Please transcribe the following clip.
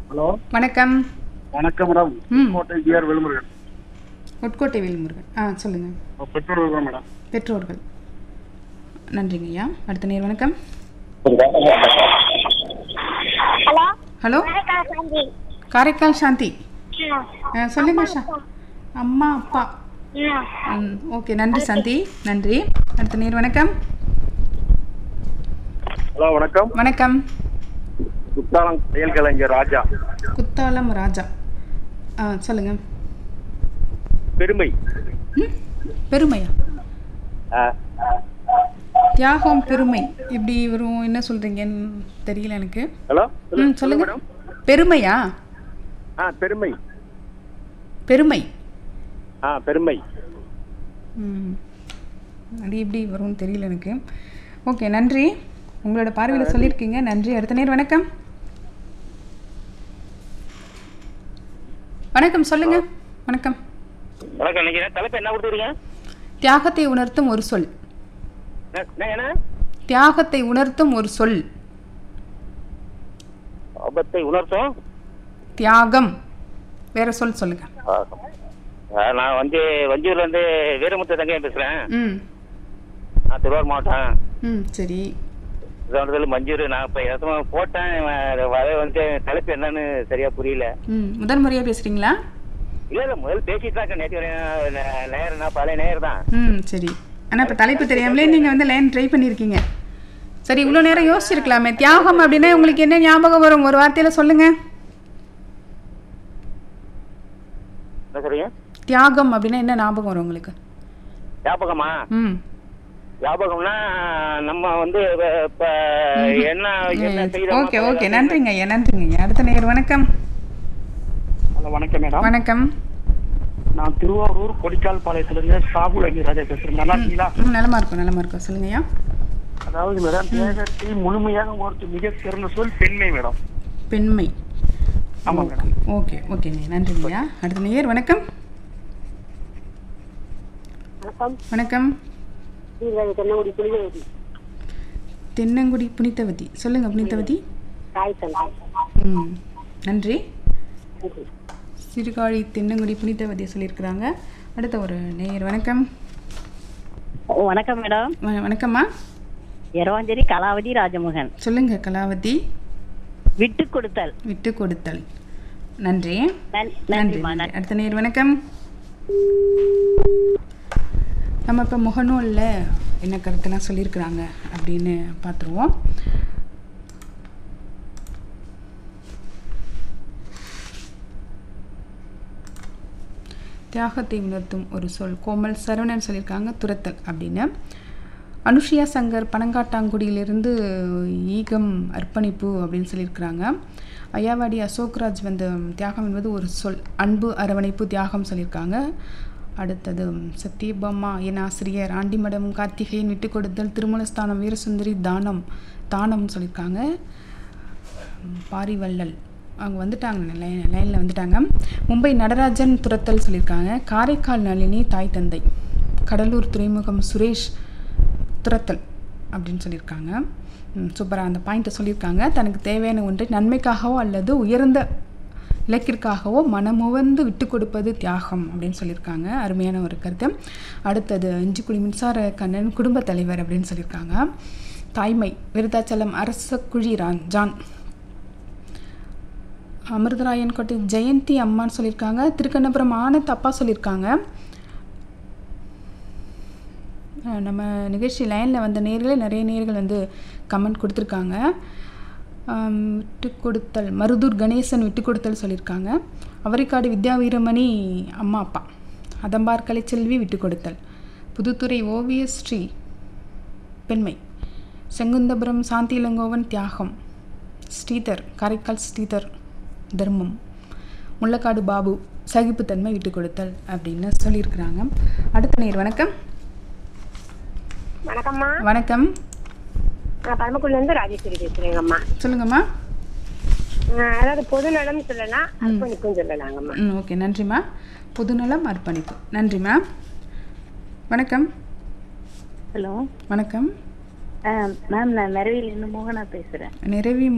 Hello வணக்கம் வணக்கம் madam ம். கோட்டை ஜிஆர் வேலுமுருகன் உட்கோட்டை வேல்முருகன் ஆ சொல்லுங்கள் பெற்றோர்கள் தான் மேடம் பெற்றோர்கள் நன்றிங்க ஐயா அடுத்த நேர் வணக்கம் ஹலோ ஹலோ வணக்கம் சாந்தி காரைக்கால் சாந்தி ஆ. ஆ, சொல்லுங்க ஷா அம்மா அப்பா ஆ. ம் ஓகே நன்றி சாந்தி நன்றி அடுத்த நேர் வணக்கம் ஹலோ வணக்கம் வணக்கம் குத்தாலம் செயல் கலைஞர் ராஜா குத்தாலம் ராஜா ஆ சொல்லுங்க பெருமை ம் பெருமையா ஆ, தியாகம் பெருமை இப்படி வரும் என்ன சொல்றீங்கன்னு தெரியல எனக்கு ஹலோ ம் சொல்லுங்க பெருமையா ஆ பெருமை பெருமை ஆ பெருமை ம் அது எப்படி வரும்னு தெரியல எனக்கு ஓகே நன்றி உங்களோட பார்வையில் சொல்லியிருக்கீங்க நன்றி அடுத்த நேர் வணக்கம் வணக்கம் சொல்லுங்க வணக்கம் வணக்கம் இன்னைக்கு தலைப்பு என்ன கொடுத்துருக்கீங்க தியாகத்தை உணர்த்தும் ஒரு சொல் என்ன என்ன தியாகத்தை உணர்த்தும் ஒரு சொல் ஆபத்தை உணர்த்தும் தியாகம் வேற சொல் சொல்லுங்க ஆ, நான் வந்து வஞ்சியூர்ல இருந்து வீரமுத்து தங்கையன் பேசுறேன் ம் நான் திருவாரூர் மாவட்டம் ம் சரி திருவனந்தபுரம் மஞ்சூர் நான் இப்போ எத்தனை போட்டேன் அது வர வந்து தலைப்பு என்னன்னு சரியா புரியல ம் முதல் முறையாக பேசுகிறீங்களா இல்ல இல்ல முதல் பேசிட்டு தான் நேற்று நேரம் நான் பழைய நேரம் தான் ம் சரி ஆனால் இப்போ தலைப்பு தெரியாமலே நீங்கள் வந்து லைன் ட்ரை பண்ணியிருக்கீங்க சரி இவ்வளோ நேரம் யோசிச்சிருக்கலாமே தியாகம் அப்படின்னா உங்களுக்கு என்ன ஞாபகம் வரும் ஒரு வார்த்தையில் சொல்லுங்கள் என்ன சொல்றீங்க தியாகம் அப்படின்னா என்ன ஞாபகம் வரும் உங்களுக்கு ஞாபகமா ம் ஞாபகம்னா நம்ம வந்து இப்ப என்ன என்ன ஓகே ஓகே நன்றிங்க ஐயா நன்றிங்க ஐயா அடுத்த நேர் வணக்கம் ஹலோ வணக்கம் மேடம் வணக்கம் நான் திருவாரூர் கொடிக்கால் பாளையத்திலிருந்து சாகுல் அங்கி ராஜா பேசுறேன் நல்லா இருக்கீங்களா ம் நலமா இருக்கும் நலமா இருக்கும் சொல்லுங்க ஐயா அதாவது மேடம் தேகத்தை முழுமையாக ஒருத்தர் மிக சிறந்த சொல் பெண்மை மேடம் பெண்மை ஆமா மேடம் ஓகே ஓகேங்க நன்றிங்க ஐயா அடுத்த நேர் வணக்கம் வணக்கம் வணக்கம் சீர்காழி தென்னங்குடி புலிகேரி தென்னங்குடி புனிதவதி சொல்லுங்க புனிதவதி தாய் தந்தை ம் நன்றி சிறுகாழி தென்னங்குடி புனிதவதி சொல்லியிருக்கிறாங்க அடுத்த ஒரு நேயர் வணக்கம் வணக்கம் மேடம் வ- வணக்கம்மா எரவாஞ்சேரி கலாவதி ராஜமோகன் சொல்லுங்க கலாவதி விட்டு கொடுத்தல் விட்டு கொடுத்தல் நன்றி நன்- நன்றி நன்றிம்மா நன்றி. அடுத்த நேர் வணக்கம் நம்ம இப்போ முகநூலில் என்ன கருத்தெல்லாம் சொல்லியிருக்கிறாங்க அப்படின்னு பார்த்துருவோம் தியாகத்தை உணர்த்தும் ஒரு சொல் கோமல் சரவணன் சொல்லியிருக்காங்க துரத்தல் அப்படின்னு அனுஷியா சங்கர் பனங்காட்டாங்குடியிலிருந்து ஈகம் அர்ப்பணிப்பு அப்படின்னு சொல்லியிருக்கிறாங்க ஐயாவாடி அசோக்ராஜ் வந்து தியாகம் என்பது ஒரு சொல் அன்பு அரவணைப்பு தியாகம் சொல்லியிருக்காங்க அடுத்தது சத்யபாமா என் ஆசிரியர் ஆண்டிமடம் கார்த்திகேயன் விட்டு கொடுத்தல் திருமலஸ்தானம் வீரசுந்தரி தானம் தானம் சொல்லியிருக்காங்க பாரிவள்ளல் அவங்க வந்துட்டாங்க லைன் லைனில் வந்துட்டாங்க மும்பை நடராஜன் துரத்தல் சொல்லியிருக்காங்க காரைக்கால் நளினி தாய் தந்தை கடலூர் துறைமுகம் சுரேஷ் துரத்தல் அப்படின்னு சொல்லியிருக்காங்க சூப்பராக அந்த பாயிண்ட்டை சொல்லியிருக்காங்க தனக்கு தேவையான ஒன்றை நன்மைக்காகவோ அல்லது உயர்ந்த இலக்கிற்காகவோ மனமுவந்து விட்டு கொடுப்பது தியாகம் அப்படின்னு சொல்லியிருக்காங்க அருமையான ஒரு கருத்து அடுத்தது இஞ்சிக்குடி மின்சார கண்ணன் குடும்பத் தலைவர் அப்படின்னு சொல்லியிருக்காங்க தாய்மை விருதாச்சலம் அரச குழி ரான் ஜான் அமிர்தராயன் கோட்டை ஜெயந்தி அம்மான்னு சொல்லியிருக்காங்க திருக்கண்ணபுரம் ஆனந்த் அப்பா சொல்லியிருக்காங்க அஹ் நம்ம நிகழ்ச்சி லைனில் வந்த நேர்களே நிறைய நேர்கள் வந்து கமெண்ட் கொடுத்துருக்காங்க ஆம், விட்டு கொடுத்தல் மருதூர் கணேசன் விட்டு கொடுத்தல் சொல்லியிருக்காங்க அவரிக்காடு வித்யா வீரமணி அம்மா அப்பா அதம்பார் கலைச்செல்வி விட்டு கொடுத்தல் புதுத்துறை ஓவிய ஸ்ரீ பெண்மை செங்குந்தபுரம் சாந்தி இளங்கோவன் தியாகம் ஸ்ரீதர் காரைக்கால் ஸ்ரீதர் தர்மம் முள்ளக்காடு பாபு சகிப்புத்தன்மை விட்டு கொடுத்தல் அப்படின்னு சொல்லியிருக்கிறாங்க அடுத்த நேர் வணக்கம் வணக்கம்மா வணக்கம் நான் பரமக்குடில இருந்து ராஜேஸ்வரி பேசுறேங்கம்மா சொல்லுங்கம்மா அஹ் அதாவது பொது நலம் சொல்லலாம் அர்ப்பணிப்பும் சொல்லலாங்கம்மா ம் ஓகே நன்றிம்மா பொதுநலம் அர்ப்பணிப்பு நன்றிம்மா வணக்கம் ஹலோ வணக்கம் மேம் நான் நிறைவிலிருந்து மோகனா பேசுறேன் நிறைவி